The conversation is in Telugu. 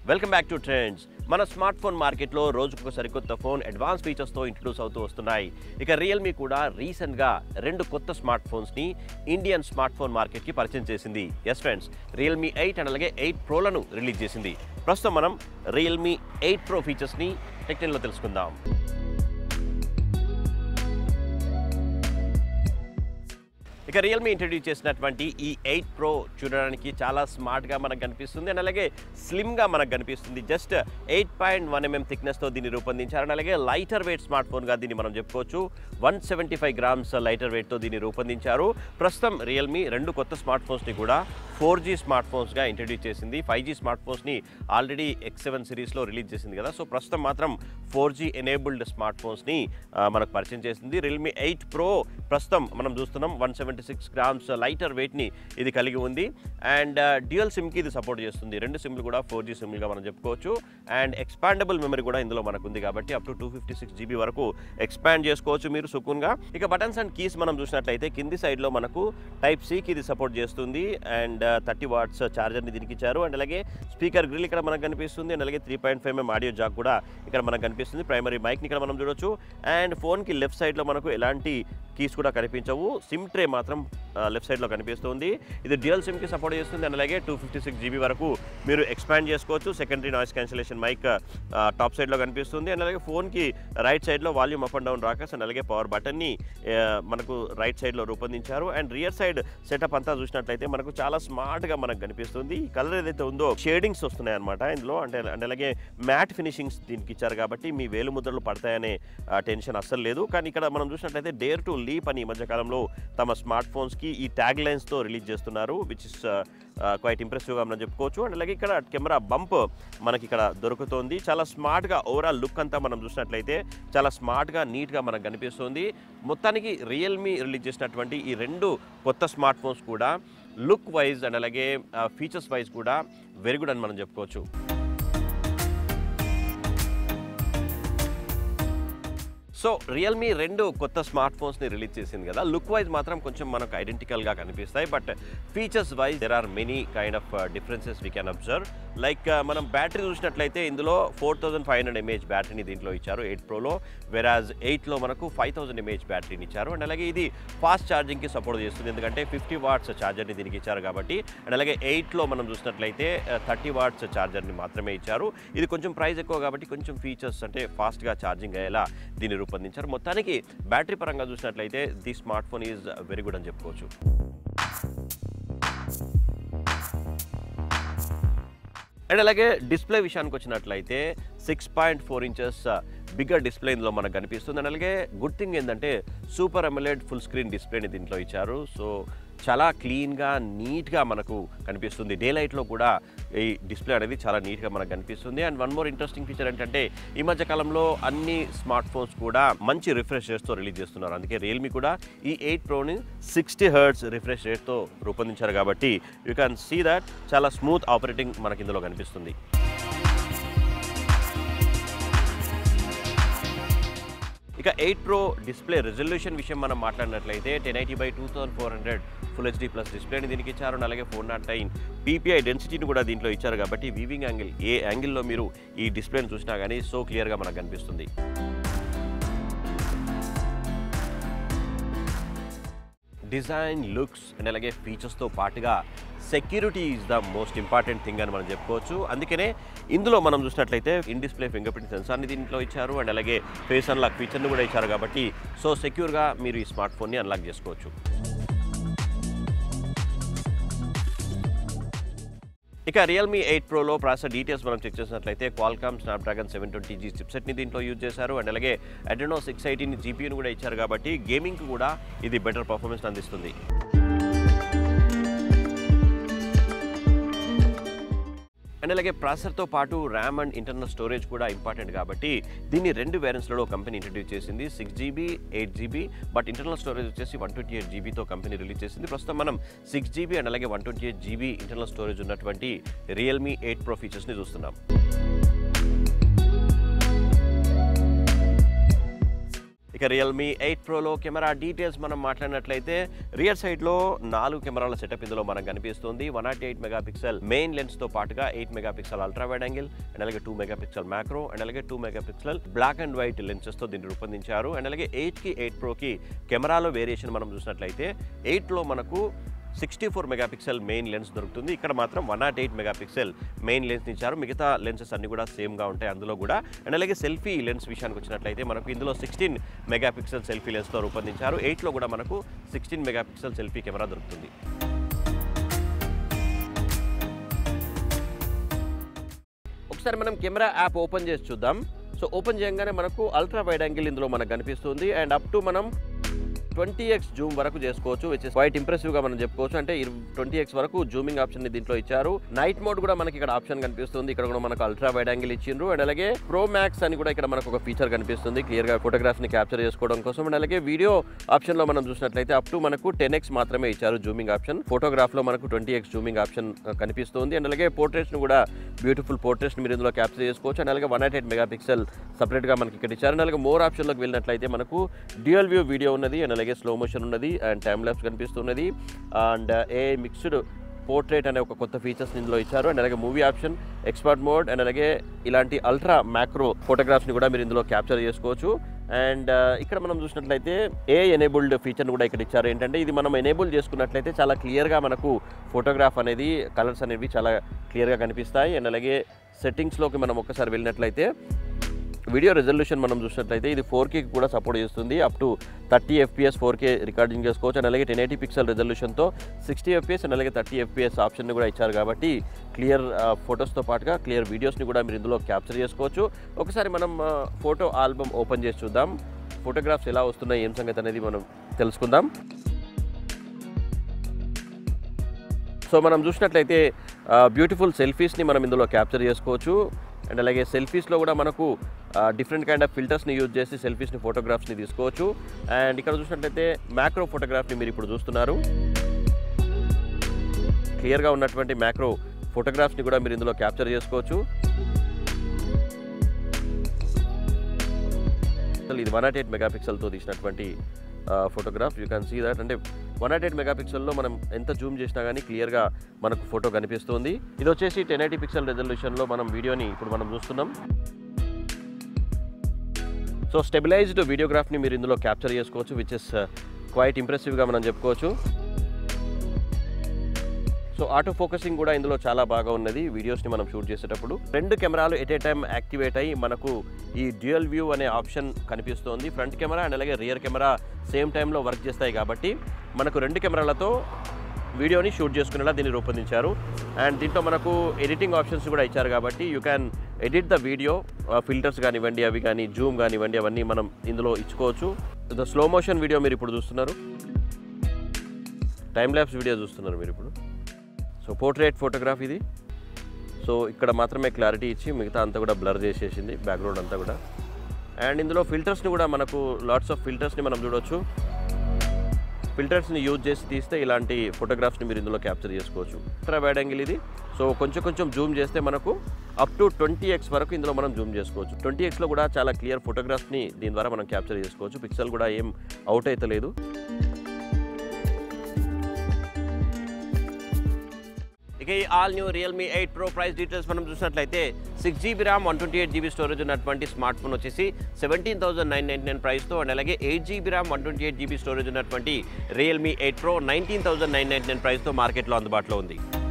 వెల్కమ్ బ్యాక్ టు ట్రెండ్స్ మన స్మార్ట్ ఫోన్ మార్కెట్లో రోజుకొక సరికొత్త ఫోన్ అడ్వాన్స్ ఫీచర్స్తో ఇంట్రడ్యూస్ అవుతూ వస్తున్నాయి ఇక రియల్మీ కూడా రీసెంట్గా రెండు కొత్త స్మార్ట్ ఫోన్స్ని ఇండియన్ స్మార్ట్ ఫోన్ మార్కెట్కి పరిచయం చేసింది yes friends Realme eight and అలాగే ఎయిట్ ప్రోలను రిలీజ్ చేసింది ప్రస్తుతం మనం రియల్మీ ఎయిట్ ప్రో ఫీచర్స్ని టెక్నిక్లో తెలుసుకుందాం ఇక రియల్మీ ఇంట్రడ్యూస్ చేసినటువంటి ఈ ఎయిట్ ప్రో చూడడానికి చాలా స్మార్ట్గా మనకు కనిపిస్తుంది అండ్ అలాగే స్లిమ్గా మనకు కనిపిస్తుంది just eight point one mm థిక్నెస్తో దీన్ని రూపొందించారు అండ్ అలాగే లైటర్ వెయిట్ స్మార్ట్ ఫోన్గా దీన్ని మనం చెప్పుకోవచ్చు one seventy five grams lighter వెయిట్తో దీన్ని రూపొందించారు ప్రస్తుతం రియల్మీ రెండు కొత్త స్మార్ట్ ఫోన్స్ని కూడా ఫోర్ జీ స్మార్ట్ ఫోన్స్గా ఇంట్రడ్యూస్ చేసింది ఫైవ్ జీ స్మార్ట్ ఫోన్స్ని ఆల్రెడీ ఎక్స్ సెవెన్ సిరీస్లో రిలీజ్ చేసింది కదా సో ప్రస్తుతం మాత్రం ఫోర్ జీ ఎనేబుల్డ్ స్మార్ట్ ఫోన్స్ని ఆ, మనకు పరిచయం చేసింది రియల్మీ ఎయిట్ ప్రో ప్రస్తుతం మనం చూస్తున్నాం one seventy six grams lighter వెయిట్ని ఇది కలిగి ఉంది అండ్ డ్యూయల్ సిమ్కి ఇది సపోర్ట్ చేస్తుంది రెండు సిమ్లు కూడా ఫోర్ జీ సిమ్లుగా మనం చెప్పుకోవచ్చు అండ్ ఎక్స్పాండబుల్ మెమరీ కూడా ఇందులో మనకు ఉంది కాబట్టి up to two fifty six GB వరకు ఎక్స్పాండ్ చేసుకోవచ్చు మీరు సుకున్గా ఇక బటన్స్ అండ్ కీస్ మనం చూసినట్లయితే కింది సైడ్లో మనకు టైప్ సికి ఇది సపోర్ట్ చేస్తుంది అండ్ థర్టీ వాట్స్ ఛార్జర్ని దీనికి ఇచ్చారు అండ్ అలాగే స్పీకర్ గ్రిల్ ఇక్కడ మనకు కనిపిస్తుంది అండ్ అలాగే three point five mm audio jack కూడా ఇక్కడ మనకు కనిపిస్తుంది ప్రైమరీ మైక్ని ఇక్కడ మనం చూడొచ్చు అండ్ ఫోన్కి లెఫ్ట్ సైడ్లో మనకు ఎలాంటి కీస్ కూడా కనిపించవు సిమ్ ట్రే మాత్రం లెఫ్ట్ సైడ్లో కనిపిస్తుంది ఇది డ్యూయల్ సిమ్కి సపోర్ట్ చేస్తుంది అండ్ అలాగే టూ ఫిఫ్టీ సిక్స్ జీబీ వరకు మీరు ఎక్స్పాండ్ చేసుకోవచ్చు secondary noise cancellation mic top సైడ్లో కనిపిస్తుంది అండ్ అలాగే ఫోన్కి రైట్ సైడ్లో volume up and down rockers and అలాగే పవర్ బటన్ని మనకు రైట్ సైడ్లో రూపొందించారు అండ్ రియర్ సైడ్ సెటప్ అంతా చూసినట్లయితే మనకు చాలా స్మార్ట్గా మనకు కనిపిస్తుంది ఈ కలర్ ఏదైతే ఉందో షేడింగ్స్ వస్తున్నాయి అనమాట ఇందులో అంటే అండ్ అలాగే మ్యాట్ ఫినిషింగ్స్ దీనికి ఇచ్చారు కాబట్టి మీ వేలు ముద్రలు పడతాయనే టెన్షన్ అస్సలు లేదు కానీ ఇక్కడ మనం చూసినట్లయితే డేర్ టు లీప్ అని ఈ మధ్యకాలంలో తమ స్మార్ట్ ఫోన్స్కి ఈ ట్యాగ్ లైన్స్తో రిలీజ్ చేస్తున్నారు విచ్ ఇస్ క్వైట్ ఇంప్రెసివ్గా మనం చెప్పుకోవచ్చు అండ్ అలాగే ఇక్కడ కెమెరా బంప్ మనకి ఇక్కడ దొరుకుతుంది చాలా స్మార్ట్గా ఓవరాల్ లుక్ అంతా మనం చూసినట్లయితే చాలా స్మార్ట్గా నీట్గా మనకు కనిపిస్తుంది మొత్తానికి రియల్మీ రిలీజ్ చేసినటువంటి ఈ రెండు కొత్త స్మార్ట్ ఫోన్స్ కూడా లుక్ వైజ్ అండ్ అలాగే ఫీచర్స్ వైజ్ కూడా వెరీ గుడ్ అని మనం చెప్పుకోవచ్చు సో రియల్మీ రెండు కొత్త స్మార్ట్ ఫోన్స్ని రిలీజ్ చేసింది కదా లుక్ వైజ్ మాత్రం కొంచెం మనకు ఐడెంటికల్గా కనిపిస్తాయి but features wise there are many kind of differences we can observe like మనం బ్యాటరీ చూసినట్లయితే ఇందులో four thousand five hundred mAh బ్యాటరీని దీంట్లో ఇచ్చారు ఎయిట్ ప్రోలో వెరాజ్ ఎయిట్లో మనకు ఫైవ్ థౌసండ్ ఎంఏహెచ్ బ్యాటరీని ఇచ్చారు అండ్ అలాగే ఇది ఫాస్ట్ ఛార్జింగ్కి సపోర్ట్ చేస్తుంది ఎందుకంటే ఫిఫ్టీ వాట్స్ ఛార్జర్ని దీనికి ఇచ్చారు కాబట్టి అండ్ అలాగే ఎయిట్లో మనం చూసినట్లయితే థర్టీ వాట్స్ ఛార్జర్ని మాత్రమే ఇచ్చారు ఇది కొంచెం ప్రైస్ ఎక్కువ కాబట్టి కొంచెం ఫీచర్స్ అంటే ఫాస్ట్గా ఛార్జింగ్ అయ్యేలా దీన్ని రూపొందించారు మొత్తానికి బ్యాటరీ పరంగా చూసినట్లయితే the smart phone is very good అని చెప్పుకోవచ్చు అండ్ అలాగే డిస్ప్లే విషయానికి వచ్చినట్లయితే six point four inches bigger display ఇందులో మనకు కనిపిస్తుంది అండ్ అలాగే గుడ్ థింగ్ ఏంటంటే సూపర్ అమెలెడ్ ఫుల్ స్క్రీన్ డిస్ప్లేని దీంట్లో ఇచ్చారు సో చాలా క్లీన్గా నీట్గా మనకు కనిపిస్తుంది డే లైట్లో కూడా ఈ డిస్ప్లే అనేది చాలా నీట్గా మనకు కనిపిస్తుంది and one more interesting feature ఏంటంటే ఈ మధ్య కాలంలో అన్ని స్మార్ట్ ఫోన్స్ కూడా మంచి రిఫ్రెష్ రేట్స్తో రిలీజ్ చేస్తున్నారు అందుకే రియల్మీ కూడా ఈ ఎయిట్ ప్రోని సిక్స్టీ హర్ట్స్ రిఫ్రెష్ రేట్తో రూపొందించారు కాబట్టి యూ క్యాన్ సీ దట్ చాలా స్మూత్ ఆపరేటింగ్ మనకి ఇందులో కనిపిస్తుంది ఇక ఎయిట్ ప్రో డిస్ప్లే రెజల్యూషన్ విషయం మనం మాట్లాడినట్లయితే ten eighty by two thousand four hundred full HD plus డిస్ప్లేని దీనికి ఇచ్చారు అండ్ అలాగే ఫోర్ నాట్ నైన్ పీపీఐ డెన్సిటీని కూడా దీంట్లో ఇచ్చారు కాబట్టి వీవింగ్ యాంగిల్ ఏ యాంగిల్లో మీరు ఈ డిస్ప్లేని చూసినా కానీ సో క్లియర్గా మనకు కనిపిస్తుంది డిజైన్ లుక్స్ అండ్ అలాగే ఫీచర్స్తో పాటుగా security is the most important thing అని మనం చెప్పుకోవచ్చు అందుకనే ఇందులో మనం చూసినట్లయితే ఇన్ డిస్ప్లే ఫింగర్ ప్రింట్ సెన్సార్ని దీంట్లో ఇచ్చారు అండ్ అలాగే ఫేస్ అన్లాక్ ఫీచర్ని కూడా ఇచ్చారు కాబట్టి సో సెక్యూర్గా మీరు ఈ స్మార్ట్ ఫోన్ని అన్లాక్ చేసుకోవచ్చు ఇక రియల్మీ ఎయిట్ ప్రోలో ప్రాసెసర్ డీటెయిల్స్ మనం చెక్ చేసినట్లయితే Qualcomm Snapdragon seven twenty G చిప్సెట్ని దీంట్లో యూజ్ చేశారు అండ్ అలాగే అడ్రెనో సిక్స్ ఎయిటీని జీపీని కూడా ఇచ్చారు కాబట్టి గేమింగ్కి కూడా ఇది బెటర్ పర్ఫార్మెన్స్ అందిస్తుంది అండ్ అలాగే ప్రాసెసర్తో పాటు ర్యామ్ అండ్ ఇంటర్నల్ స్టోరేజ్ కూడా ఇంపార్టెంట్ కాబట్టి దీన్ని రెండు వేరియంట్స్లో కంపెనీ ఇంట్రడ్యూస్ చేసింది six GB eight GB but internal storage వచ్చేసి వన్ ట్వంటీ ఎయిట్ జీబీతో కంపెనీ రిలీజ్ చేసింది ప్రస్తుతం మనం సిక్స్ జీబీ అండ్ అలాగే one twenty eight GB internal storage ఉన్నటువంటి రియల్మీ ఎయిట్ ప్రో ఫీచర్స్ని చూస్తున్నాం ఇక రియల్మీ ఎయిట్ ప్రోలో కెమెరా డీటెయిల్స్ మనం మాట్లాడినట్లయితే రియర్ సైడ్లో నాలుగు కెమెరాల సెటప్ ఇందులో మనకు కనిపిస్తుంది one nought eight megapixel main లెన్స్తో పాటుగా eight megapixel ultra wide angle and అలాగే two megapixel macro and అలాగే two megapixel black and white లెన్సెస్తో దీన్ని రూపొందించారు అండ్ అలాగే ఎయిట్కి ఎయిట్ ప్రోకి కెమెరాలో వేరియేషన్ మనం చూసినట్లయితే ఎయిట్లో మనకు sixty four megapixel main lens దొరుకుతుంది ఇక్కడ మాత్రం one nought eight megapixel main lens ఇచ్చారు మిగతా లెన్సెస్ అన్ని కూడా సేమ్గా ఉంటాయి అందులో కూడా అండ్ అలాగే సెల్ఫీ లెన్స్ విషయానికి వచ్చినట్లయితే మనకు ఇందులో సిక్స్టీన్ మెగాపిక్సెల్ సెల్ఫీ లెన్స్తో రూపొందించారు ఎయిట్లో కూడా మనకు సిక్స్టీన్ మెగాపిక్సెల్ సెల్ఫీ కెమెరా దొరుకుతుంది ఒకసారి మనం కెమెరా యాప్ ఓపెన్ చేసి చూద్దాం సో ఓపెన్ చేయగానే మనకు అల్ట్రా వైడ్ యాంగిల్ ఇందులో మనకు కనిపిస్తుంది అండ్ అప్ టు మనం ట్వంటీ ఎక్స్ జూమ్ వరకు చేసుకోవచ్చు విచ్ ఇస్ క్వైట్ ఇంప్రెసివ్ గా మనం చెప్పుకోవచ్చు అంటే ట్వంటీ ఎక్స్ వరకు జూమింగ్ ఆప్షన్ ని దీంట్లో ఇచ్చారు నైట్ మోడ్ కూడా మనకి ఇక్కడ ఆప్షన్ కనిపిస్తుంది ఇక్కడ కూడా మనకు అల్ట్రా వైడ్ యాంగిల్ ఇచ్చిండ్రు అండ్ అలాగే ప్రో మ్యాక్స్ అని కూడా ఇక్కడ మనకు ఒక ఫీచర్ కనిపిస్తుంది క్లియర్ గా ఫోటోగ్రాఫ్ ని క్యాప్చర్ చేసుకోవడం కోసం అండ్ అలాగే వీడియో ఆప్షన్ లో మనం చూసినట్లయితే అప్ టు మనకు టెన్ ఎక్స్ మాత్రమే ఇచ్చారు జూమింగ్ ఆప్షన్ ఫోటోగ్రాఫ్ లో మనకు ట్వంటీ ఎక్స్ జూమింగ్ ఆప్షన్ కనిపిస్తుంది అండ్ అలాగే పోర్ట్రేట్స్ ని కూడా బ్యూటిఫుల్ పోర్ట్రేట్స్ మీరు ఇందులో క్యాప్చర్ చేసుకోవచ్చు అండ్ అలాగే one nought eight megapixel separate గా మనకి ఇక్కడ ఇచ్చారు అండ్ అలాగే మోర్ ఆప్షన్ లోకి వెళ్ళినట్లయితే మనకు డ్యూయల్ వ్యూ వీడియో ఉన్నది అండ్ అలాగే స్లో మోషన్ ఉన్నది అండ్ టైమ్ ల్యాబ్స్ కనిపిస్తున్నది అండ్ ఏ మిక్స్డ్ పోర్ట్రేట్ అనే ఒక కొత్త ఫీచర్స్ ఇందులో ఇచ్చారు అండ్ అలాగే movie option expert mode and అలాగే ఇలాంటి అల్ట్రా మ్యాక్రో ఫోటోగ్రాఫ్స్ని కూడా మీరు ఇందులో క్యాప్చర్ చేసుకోవచ్చు అండ్ ఇక్కడ మనం చూసినట్లయితే ఏ ఎనేబుల్డ్ ఫీచర్ని కూడా ఇక్కడ ఇచ్చారు ఏంటంటే ఇది మనం ఎనేబుల్ చేసుకున్నట్లయితే చాలా క్లియర్గా మనకు ఫోటోగ్రాఫ్ అనేది కలర్స్ అనేవి చాలా క్లియర్గా కనిపిస్తాయి అండ్ అలాగే సెట్టింగ్స్లోకి మనం ఒక్కసారి వెళ్ళినట్లయితే వీడియో రెజల్యూషన్ మనం చూసినట్లయితే ఇది ఫోర్ కి కూడా సపోర్ట్ చేస్తుంది up to thirty FPS four K recording చేసుకోవచ్చు అండ్ అలాగే టెన్ ఎయిటీ పిక్సెల్ రెజల్యూషన్తో సిక్స్టీ ఎఫ్పిఎస్ అండ్ అలాగే థర్టీ ఎఫ్పిఎస్ ఆప్షన్ కూడా ఇచ్చారు కాబట్టి క్లియర్ ఫొటోస్తో పాటుగా క్లియర్ వీడియోస్ని కూడా మీరు ఇందులో క్యాప్చర్ చేసుకోవచ్చు ఒకసారి మనం ఫోటో ఆల్బమ్ ఓపెన్ చేసి చూద్దాం ఫోటోగ్రాఫ్స్ ఎలా వస్తున్నాయి ఏం సంగతి అనేది మనం తెలుసుకుందాం సో మనం చూసినట్లయితే బ్యూటిఫుల్ సెల్ఫీస్ని మనం ఇందులో క్యాప్చర్ చేసుకోవచ్చు అండ్ అలాగే సెల్ఫీస్లో కూడా మనకు డిఫరెంట్ కైండ్ ఆఫ్ ఫిల్టర్స్ని యూజ్ చేసి సెల్ఫీస్ని ఫోటోగ్రాఫ్స్ని తీసుకోవచ్చు అండ్ ఇక్కడ చూసినట్లయితే మ్యాక్రో ఫోటోగ్రాఫ్ని మీరు ఇప్పుడు చూస్తున్నారు క్లియర్గా ఉన్నటువంటి మ్యాక్రో ఫోటోగ్రాఫ్స్ని కూడా మీరు ఇందులో క్యాప్చర్ చేసుకోవచ్చు అసలు ఇది వన్ నాట్ ఎయిట్ మెగాపిక్సెల్తో తీసినటువంటి photograph you can see that అంటే వన్ నాట్ ఎయిట్ మెగాపిక్సెల్లో మనం ఎంత జూమ్ చేసినా కానీ క్లియర్గా మనకు ఫోటో కనిపిస్తుంది ఇది వచ్చేసి టెన్ ఎయిటీ పిక్సెల్ రెజల్యూషన్లో మనం వీడియోని ఇప్పుడు మనం చూస్తున్నాం సో స్టెబిలైజ్డ్ వీడియోగ్రాఫ్ని మీరు ఇందులో క్యాప్చర్ చేసుకోవచ్చు విచ్ ఇస్ క్వైట్ ఇంప్రెసివ్గా మనం చెప్పుకోవచ్చు సో ఆటో ఫోకసింగ్ కూడా ఇందులో చాలా బాగా ఉన్నది వీడియోస్ని మనం షూట్ చేసేటప్పుడు రెండు కెమెరాలు ఎట్ ఏ టైం యాక్టివేట్ అయ్యి మనకు ఈ డ్యూయల్ వ్యూ అనే ఆప్షన్ కనిపిస్తోంది ఫ్రంట్ కెమెరా అండ్ అలాగే రియర్ కెమెరా సేమ్ టైంలో వర్క్ చేస్తాయి కాబట్టి మనకు రెండు కెమెరాలతో వీడియోని షూట్ చేసుకునేలా దీన్ని రూపొందించారు అండ్ దీంట్లో మనకు ఎడిటింగ్ ఆప్షన్స్ కూడా ఇచ్చారు కాబట్టి you can edit the video filters కానివ్వండి అవి కానీ జూమ్ కానివ్వండి అవన్నీ మనం ఇందులో ఇచ్చుకోవచ్చు ద స్లో మోషన్ వీడియో మీరు ఇప్పుడు చూస్తున్నారు టైం ల్యాబ్స్ వీడియో చూస్తున్నారు మీరు ఇప్పుడు సో పోర్ట్రేట్ ఫోటోగ్రాఫ్ ఇది సో ఇక్కడ మాత్రమే క్లారిటీ ఇచ్చి మిగతా అంతా కూడా బ్లర్ చేసేసింది బ్యాక్గ్రౌండ్ అంతా కూడా అండ్ ఇందులో ఫిల్టర్స్ని కూడా మనకు లాట్స్ ఆఫ్ ఫిల్టర్స్ని మనం చూడొచ్చు ఫిల్టర్స్ని యూజ్ చేసి తీస్తే ఇలాంటి ఫోటోగ్రాఫ్స్ని మీరు ఇందులో క్యాప్చర్ చేసుకోవచ్చు అల్ట్రా వైడ్ యాంగిల్ ఇది సో కొంచెం కొంచెం జూమ్ చేస్తే మనకు అప్ టు ట్వంటీ ఎక్స్ వరకు ఇందులో మనం జూమ్ చేసుకోవచ్చు ట్వంటీ ఎక్స్లో కూడా చాలా క్లియర్ ఫోటోగ్రాఫ్స్ని దీని ద్వారా మనం క్యాప్చర్ చేసుకోవచ్చు పిక్సెల్ కూడా ఏం అవుట్ అయితే లేదు ఇక ఈ all new Realme eight pro price details మనం చూసినట్లయితే six GB RAM one twenty eight GB storage ఉన్నటువంటి స్మార్ట్ ఫోన్ వచ్చేసి seventeen thousand nine nine nine ప్రైస్తో అండ్ అలాగే eight GB RAM one twenty eight GB storage ఉన్నటువంటి Realme eight pro nineteen thousand nine nine nine ప్రైస్తో మార్కెట్లో అందుబాటులో ఉంది